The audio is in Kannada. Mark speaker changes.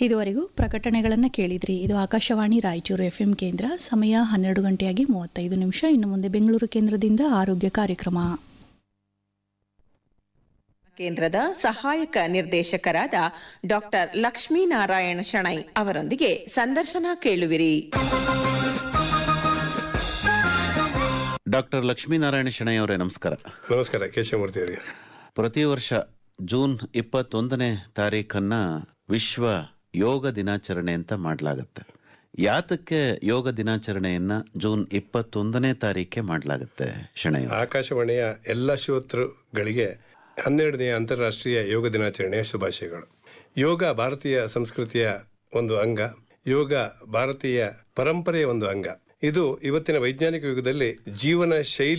Speaker 1: ಇದುವರೆಗೂ ಪ್ರಕಟಣೆಗಳನ್ನು ಕೇಳಿದ್ರಿ ಇದು ಆಕಾಶವಾಣಿ ರಾಯಚೂರು ಎಫ್ಎಂ ಕೇಂದ್ರ ಸಮಯ ಹನ್ನೆರಡು ಗಂಟೆಯಾಗಿ ಮೂವತ್ತೈದು ನಿಮಿಷ ಇನ್ನು ಮುಂದೆ ಬೆಂಗಳೂರು ಕೇಂದ್ರದಿಂದ ಆರೋಗ್ಯ ಕಾರ್ಯಕ್ರಮ
Speaker 2: ಕೇಂದ್ರದ ಸಹಾಯಕ ನಿರ್ದೇಶಕರಾದ ಡಾಕ್ಟರ್ ಲಕ್ಷ್ಮೀನಾರಾಯಣ ಶಣೈ ಅವರೊಂದಿಗೆ ಸಂದರ್ಶನ ಕೇಳುವಿರಿ
Speaker 3: ಡಾಕ್ಟರ್ ಲಕ್ಷ್ಮೀನಾರಾಯಣ ಶೆಣೈ ಅವರೇ ನಮಸ್ಕಾರ
Speaker 4: ನಮಸ್ಕಾರ ಕೇಶವಮೂರ್ತಿ ಅವರಿಗೆ
Speaker 3: ಪ್ರತಿ ವರ್ಷ ಜೂನ್ ಇಪ್ಪತ್ತೊಂದನೇ ತಾರೀಖನ್ನ ವಿಶ್ವ ಯೋಗ ದಿನಾಚರಣೆ ಅಂತ ಮಾಡಲಾಗುತ್ತೆ ಯಾತಕ್ಕೆ ಯೋಗ ದಿನಾಚರಣೆಯನ್ನ ಜೂನ್ ಇಪ್ಪತ್ತೊಂದನೇ ತಾರೀಕೆ ಮಾಡಲಾಗುತ್ತೆ ಶೆಣೈ ಅವರೇ?
Speaker 4: ಆಕಾಶವಾಣಿಯ ಎಲ್ಲ ಶ್ರೋತೃಗಳಿಗೆ ಹನ್ನೆರಡನೆಯ ಅಂತಾರಾಷ್ಟ್ರೀಯ ಯೋಗ ದಿನಾಚರಣೆಯ ಶುಭಾಶಯಗಳು ಯೋಗ ಭಾರತೀಯ ಸಂಸ್ಕೃತಿಯ ಒಂದು ಅಂಗ ಯೋಗ ಭಾರತೀಯ ಪರಂಪರೆಯ ಒಂದು ಅಂಗ ಇದು ಇವತ್ತಿನ ವೈಜ್ಞಾನಿಕ ಯುಗದಲ್ಲಿ ಜೀವನ ಶೈಲಿ